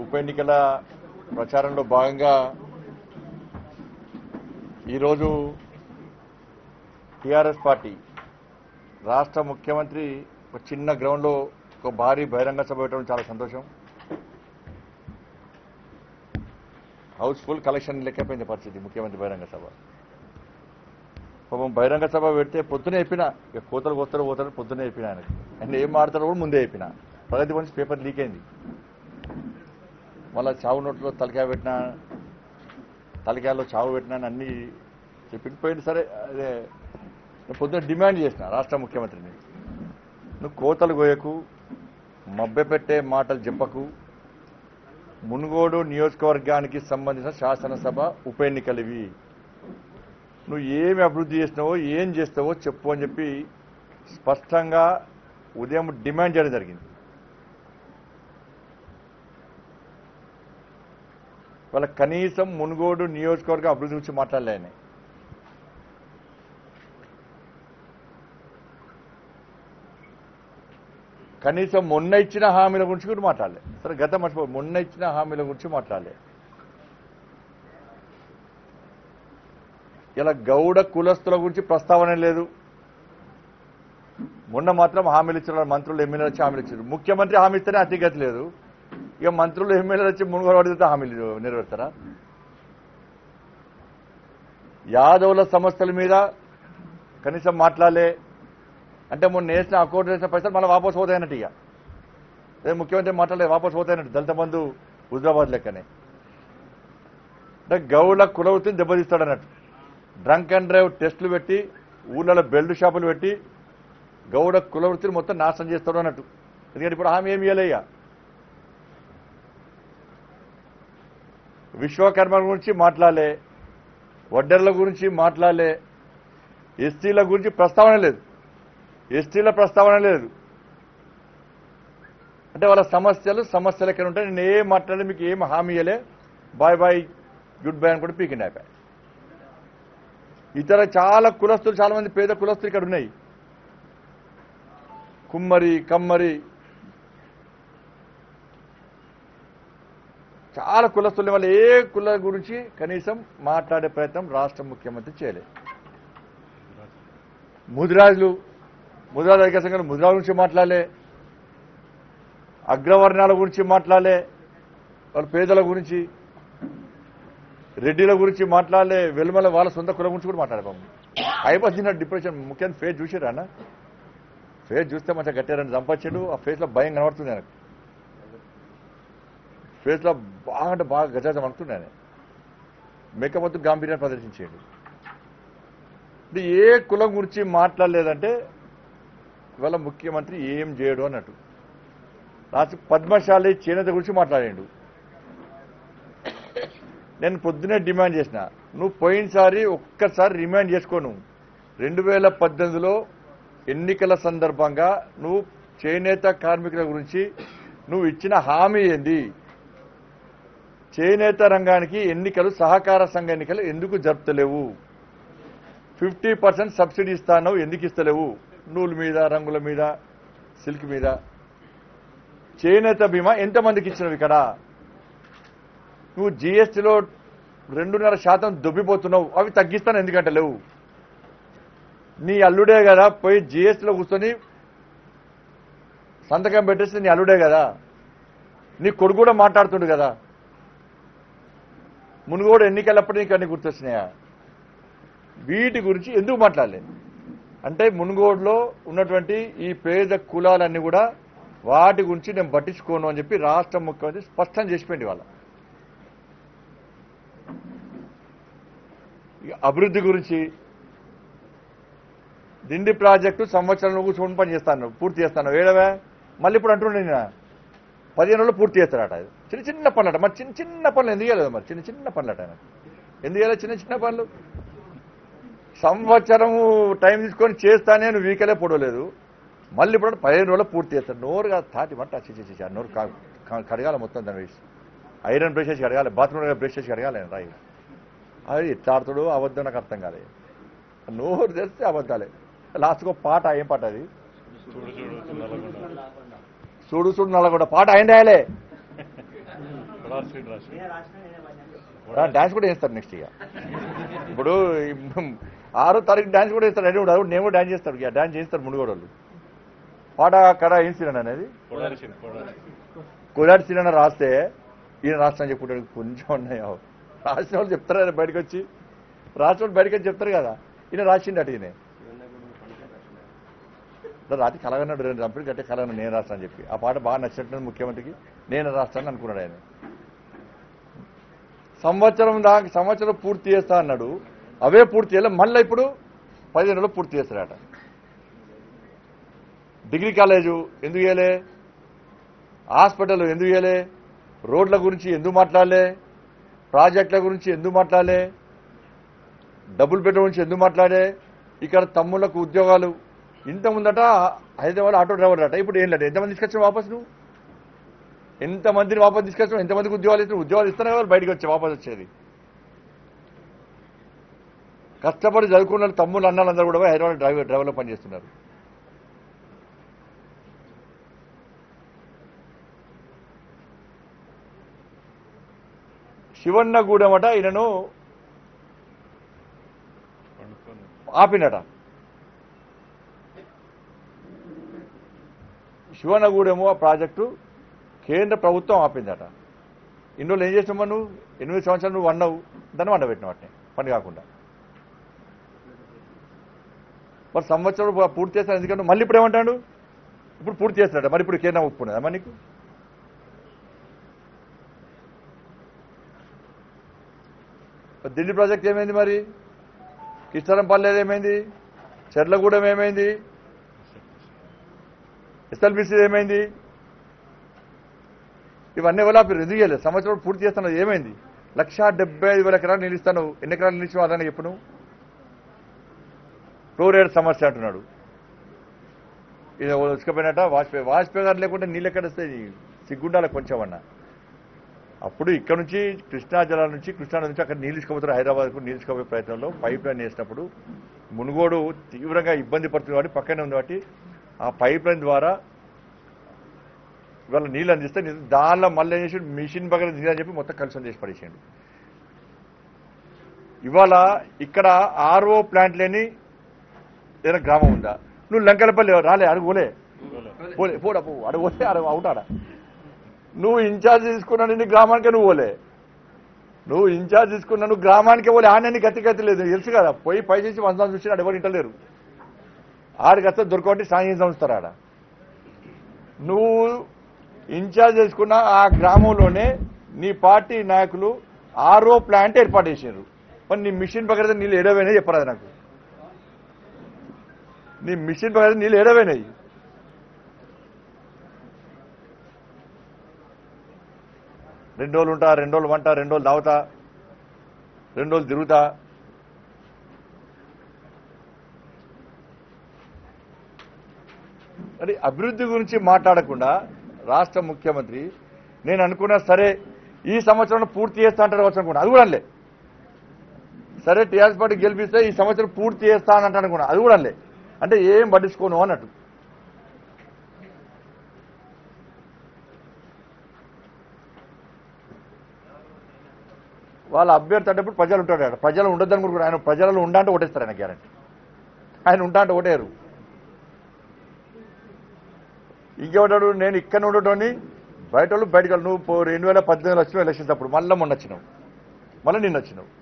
ఉప ఎన్నికల ప్రచారంలో భాగంగా ఈరోజు టీఆర్ఎస్ పార్టీ రాష్ట్ర ముఖ్యమంత్రి ఒక చిన్న గ్రౌండ్లో ఒక భారీ బహిరంగ సభ పెట్టడం చాలా సంతోషం హౌస్ఫుల్ కలెక్షన్ లెక్కపోయింది పరిస్థితి ముఖ్యమంత్రి బహిరంగ సభ పాపం బహిరంగ సభ పెడితే పొద్దునే చెప్పిన ఇక కోతలు కోస్తారు పోతారు పొద్దునే చెప్పిన ఆయనకి ఆయన ఏం మాడతారో కూడా ముందే చెప్పిన ప్రగతి గురించి పేపర్ లీక్ అయింది మళ్ళా చావు నోట్లో తలకాయ పెట్టినా తలకాయలో చావు పెట్టినా అని అన్ని చెప్పి పోయింది సరే అదే నేను పొద్దున డిమాండ్ చేసిన రాష్ట్ర ముఖ్యమంత్రిని నువ్వు కోతలు కోయకు మభ్యపెట్టే మాటలు చెప్పకు మునుగోడు నియోజకవర్గానికి సంబంధించిన శాసనసభ ఉప ఎన్నికలు ఇవి నువ్వు ఏమి అభివృద్ధి చేసినావో ఏం చేస్తావో చెప్పు అని చెప్పి స్పష్టంగా ఉదయం డిమాండ్ చేయడం జరిగింది వాళ్ళ కనీసం మునుగోడు నియోజకవర్గ అభివృద్ధి గురించి మాట్లాడలే ఆయన కనీసం మొన్న ఇచ్చిన హామీల గురించి కూడా మాట్లాడలే సరే గత మర్చిపో మొన్న ఇచ్చిన హామీల గురించి మాట్లాడలే ఇలా గౌడ కులస్తుల గురించి ప్రస్తావన లేదు మొన్న మాత్రం హామీలు ఇచ్చిన మంత్రులు ఎమ్మెల్యేలు వచ్చి హామీలు ఇచ్చారు ముఖ్యమంత్రి హామీ ఇస్తేనే అతిగతి లేదు ఇక మంత్రులు ఎమ్మెల్యేలు వచ్చి మునుగోడు పడితే హామీలు నెరవేర్తారా యాదవుల సమస్యల మీద కనీసం మాట్లాడలే అంటే మొన్న వేసిన అకౌంట్ వేసిన పైసలు మళ్ళీ వాపసు పోతాయన్నట్టు ఇక అదే ముఖ్యమంత్రి మాట్లాడలేదు వాపసు పోతాయన్నట్టు దళిత బంధు హుజరాబాద్ లెక్కనే అంటే గౌడ కులవృత్తిని దెబ్బతీస్తాడన్నట్టు డ్రంక్ అండ్ డ్రైవ్ టెస్టులు పెట్టి ఊళ్ళలో బెల్ట్ షాపులు పెట్టి గౌడ కులవృత్తిని మొత్తం నాశనం చేస్తాడు అన్నట్టు ఎందుకంటే ఇప్పుడు హామీ ఏమి ఇవ్వలేయ్యా విశ్వకర్మ గురించి మాట్లాడలే వడ్డర్ల గురించి మాట్లాడలే ఎస్టీల గురించి ప్రస్తావన లేదు ఎస్టీల ప్రస్తావన లేదు అంటే వాళ్ళ సమస్యలు సమస్యలు ఎక్కడ ఉంటాయి నేను ఏం మాట్లాడలే మీకు ఏం హామీ ఇవ్వలే బాయ్ బాయ్ గుడ్ బై అని కూడా పీకిండి అయిపోయి ఇతర చాలా కులస్తులు చాలా మంది పేద కులస్తులు ఇక్కడ ఉన్నాయి కుమ్మరి కమ్మరి చాలా కులస్తులు వాళ్ళు ఏ కుల గురించి కనీసం మాట్లాడే ప్రయత్నం రాష్ట్ర ముఖ్యమంత్రి చేయలేదు ముదిరాజులు ముదిరాజు ఐక్య సంఘాలు ముదిరాజు గురించి మాట్లాడలే అగ్రవర్ణాల గురించి మాట్లాడలే వాళ్ళ పేదల గురించి రెడ్డిల గురించి మాట్లాడలే వెలుమల వాళ్ళ సొంత కులం గురించి కూడా మాట్లాడే పాపం అయిపోతున్న డిప్రెషన్ ముఖ్యంగా ఫేస్ చూసారా అన్న ఫేస్ చూస్తే మంచిగా కట్టారని చంపచ్చాడు ఆ ఫేస్లో భయం కనబడుతుంది నాకు ఫేస్లో బాగా అంటే బాగా గజాజం అనుకుతుంది ఆయన మేకపోతు గాంభీర్యాన్ని ప్రదర్శించేయండి ఇది ఏ కులం గురించి మాట్లాడలేదంటే ఇవాళ ముఖ్యమంత్రి ఏం చేయడు అన్నట్టు లాస్ట్ పద్మశాలి చేనేత గురించి మాట్లాడాడు నేను పొద్దునే డిమాండ్ చేసిన నువ్వు పోయినసారి ఒక్కసారి రిమైండ్ చేసుకోను రెండు వేల పద్దెనిమిదిలో ఎన్నికల సందర్భంగా నువ్వు చేనేత కార్మికుల గురించి నువ్వు ఇచ్చిన హామీ ఏంది చేనేత రంగానికి ఎన్నికలు సహకార సంఘ ఎన్నికలు ఎందుకు జరుపుతలేవు ఫిఫ్టీ పర్సెంట్ సబ్సిడీ ఇస్తాను ఎందుకు ఇస్తలేవు నూలు మీద రంగుల మీద సిల్క్ మీద చేనేత బీమా ఎంతమందికి ఇచ్చినవి ఇక్కడ నువ్వు జీఎస్టీలో రెండున్నర శాతం దొబ్బిపోతున్నావు అవి తగ్గిస్తాను ఎందుకంటే లేవు నీ అల్లుడే కదా పోయి జీఎస్టీలో కూర్చొని సంతకం పెట్టేస్తే నీ అల్లుడే కదా నీ కొడుకు కూడా మాట్లాడుతుండు కదా మునుగోడు ఎన్నికలప్పుడు నీకు అన్ని గుర్తొచ్చినాయా వీటి గురించి ఎందుకు మాట్లాడలేదు అంటే మునుగోడులో ఉన్నటువంటి ఈ పేద కులాలన్నీ కూడా వాటి గురించి నేను పట్టించుకోను అని చెప్పి రాష్ట్ర ముఖ్యమంత్రి స్పష్టం చేసిపోయింది వాళ్ళ ఇక అభివృద్ధి గురించి దిండి ప్రాజెక్టు సంవత్సరంలో కూర్చొని పని చేస్తాను పూర్తి చేస్తాను ఏడవే మళ్ళీ ఇప్పుడు అంటుండే నేను పదిహేను రోజులు పూర్తి చేస్తాడట అది. చిన్న చిన్న పనులట మరి చిన్న చిన్న పనులు ఎందుకు చేయలేదు మరి చిన్న చిన్న పనులట ఆయన ఎందుకు చేయలేదు చిన్న చిన్న పనులు సంవత్సరము టైం తీసుకొని చేస్తానే నువ్వు వీకలే పొడవలేదు మళ్ళీ ఇప్పుడు పదిహేను రోజులు పూర్తి చేస్తాడు నోరు కాదు తాటి మంట చేసి ఆ నోరు కా- కా- కడగాలి మొత్తం దాని వేసి ఐరన్ బ్రష్ చేసి కడగాలి బాత్రూమ్ బ్రష్ చేసి కడగాలి ఆయన రాయి అది ఎట్లా ఆడుతాడు అబద్ధం నాకు అర్థం కాలేదు నోరు తెస్తే అబద్ధాలే లాస్ట్కి ఒక పాట ఏం పాట అది చూడు చూడు నల్లగొండ పాట ఆయన రాయలే కొడాలి శ్రీనివాస్ డాన్స్ కూడా చేస్తారు నెక్స్ట్ ఇక ఇప్పుడు ఈ ఆరో తారీఖు డాన్స్ కూడా చేస్తారు అంటే కూడా నేను కూడా డాన్స్ చేస్తాడు ఇక డాన్స్ చేస్తారు ముందు వాళ్ళు పాట కడ ఏం సీన్ అనేది కొడాలి శ్రీ కొడాలి కోలాడి సీన్ అన్న రాస్తే ఈయన రాష్ట్రం చెప్పుకుంటాడు కొంచెం ఉన్నాయో రాసిన వాళ్ళు చెప్తారు కదా బయటకు వచ్చి రాసిన వాళ్ళు బయటకు వచ్చి చెప్తారు కదా ఈయన రాసిండు అటు ఈయన రాత్రి కలగన్నాడు రెండు చంపి గట్టే కలగను నేను రాస్తాను అని చెప్పి ఆ పాట బాగా నచ్చినట్టు ముఖ్యమంత్రికి నేను రాస్తాను అనుకున్నాడు ఆయన సంవత్సరం దాకా సంవత్సరం పూర్తి చేస్తా అన్నాడు అవే పూర్తి చేయాలి మళ్ళీ ఇప్పుడు పదిహేను రోజులు పూర్తి చేస్తారట డిగ్రీ కాలేజు ఎందుకు చేయలే హాస్పిటల్ ఎందుకు చేయలే రోడ్ల గురించి ఎందుకు మాట్లాడలే ప్రాజెక్టుల గురించి ఎందుకు మాట్లాడలే డబుల్ బెడ్రూమ్ గురించి ఎందుకు మాట్లాడే ఇక్కడ తమ్ముళ్ళకు ఉద్యోగాలు ఇంత ముందట హైదరాబాద్ ఆటో డ్రైవర్ అట ఇప్పుడు ఏం లేదు ఎంతమంది తీసుకొచ్చావు వాపస్ నువ్వు ఎంతమందిని వాపస్ తీసుకొచ్చావు ఎంతమందికి ఉద్యోగాలు ఇస్తున్నావు ఉద్యోగాలు ఇస్తేనే వాళ్ళు బయటకు వచ్చి వాపస్ వచ్చేది కష్టపడి చదువుకున్న వాళ్ళు తమ్ముళ్ళు అన్నాళ్ళందరూ కూడా పోయి హైదరాబాద్ డ్రైవర్ డ్రైవర్లో పనిచేస్తున్నారు శివన్నగూడెం అట ఈయనను పండుకొని ఆపినట శివనగూడెము ఆ ప్రాజెక్టు కేంద్ర ప్రభుత్వం ఆపిందట ఇన్ని రోజులు ఏం చేసినావు నువ్వు ఎనిమిది సంవత్సరాలు నువ్వు అన్నావు దాన్ని వండబెట్టినావు వాటిని పని కాకుండా మరి సంవత్సరం పూ- పూర్తి చేస్తాను ఎందుకంటే మళ్ళీ ఇప్పుడు ఏమంటాడు ఇప్పుడు పూర్తి చేస్తాడట మరి ఇప్పుడు కేంద్రం ఒప్పుకున్నదా మరి నీకు మరి ఢిల్లీ ప్రాజెక్ట్ ఏమైంది మరి కిష్టరంపల్లి ఏమైంది చెర్లగూడెం ఏమైంది ఎస్ఎల్బిసి ఏమైంది ఇవన్నీ ఎవరు ఆపారు ఎందుకు చేయలేదు సంవత్సరం పూర్తి చేస్తున్నది ఏమైంది లక్ష డెబ్బై ఐదు వేల ఎకరాలు నిలుస్తాను ఎన్ని ఎకరాలు నిలిచిన అదని చెప్పను ఫ్లోరైడ్ సమస్య అంటున్నాడు ఇది ఉసుకపోయినట్ట వాజ్పేయి వాజ్పేయి గారు లేకుంటే నీళ్ళు ఎక్కడ వస్తాయి సిగ్గుండాలి కొంచెం అన్న అప్పుడు ఇక్కడ నుంచి కృష్ణా జలాల నుంచి కృష్ణా నది నుంచి అక్కడ నీళ్ళు తీసుకుపోతారు హైదరాబాద్కు నీళ్ళు తీసుకుపోయే ప్రయత్నంలో పైప్ లైన్ వేసినప్పుడు మునుగోడు తీవ్రంగా ఇబ్బంది పడుతుంది కాబట్టి పక్కనే ఉంది కాబట్టి ఆ పైప్ లైన్ ద్వారా ఇవాళ నీళ్ళు అందిస్తే నీ- దానిలో మళ్ళీ ఏం చేసి మిషన్ పక్కన నీళ్ళు అని చెప్పి మొత్తం కలుషం చేసి పడేసాడు ఇవాళ ఇక్కడ ఆర్ఓ ప్లాంట్ లేని ఏదైనా గ్రామం ఉందా నువ్వు లంకలపల్లి రాలే అడుగులే పోలే పోడా పో అడుగులే అడుగు అవుతాడా నువ్వు ఇన్ఛార్జ్ తీసుకున్నా నీ గ్రామానికే నువ్వు పోలే నువ్వు ఇన్ఛార్జ్ తీసుకున్నా నువ్వు గ్రామానికే పోలే ఆడని గతి గతి లేదు నీకు తెలుసు కదా పోయి పై చేసి వందలు చూసి ఆడ ఎవరు ఇంటలేరు ఆడికి వస్తే దొరకబట్టి సాయం సంస్థరు ఆడ నువ్వు ఇన్ఛార్జ్ చేసుకున్న ఆ గ్రామంలోనే నీ పార్టీ నాయకులు ఆర్ఓ ప్లాంట్ ఏర్పాటు చేశారు మరి నీ మిషన్ పక్కన నీళ్ళు ఏడవైనా చెప్పరాదు నాకు నీ మిషన్ పక్కన నీళ్ళు ఏడవైనాయి రెండు రోజులు ఉంటా రెండు రోజులు వంట రెండు రోజులు తాగుతా రెండు రోజులు తిరుగుతా అది అభివృద్ధి గురించి మాట్లాడకుండా రాష్ట్ర ముఖ్యమంత్రి నేను అనుకున్నా సరే ఈ సంవత్సరం పూర్తి చేస్తా అంటారు కావచ్చు అనుకున్నా అది కూడా అనలే సరే టీఆర్ఎస్ పార్టీ గెలిపిస్తే ఈ సంవత్సరం పూర్తి చేస్తా అని అంటాను అనుకున్నా అది కూడా అనలే అంటే ఏం పట్టించుకోను అన్నట్టు వాళ్ళ అభ్యర్థి అంటే ఇప్పుడు ప్రజలు ఉంటాడు ఆడ. ప్రజలు ఉండొద్దని కూడా ఆయన ప్రజలలో ఉండంటే ఓటేస్తారు ఆయన గ్యారంటీ ఆయన ఉంటా అంటే ఓటేరు ఇంకెవడాడు నేను ఇక్కడ ఉండటోని బయట వాళ్ళు బయటకు వెళ్ళి నువ్వు పో- రెండు వేల పద్దెనిమిది వచ్చినావు ఎలక్షన్స్ అప్పుడు మళ్ళీ మొన్న వచ్చినావు మళ్ళీ నిన్న వచ్చినావు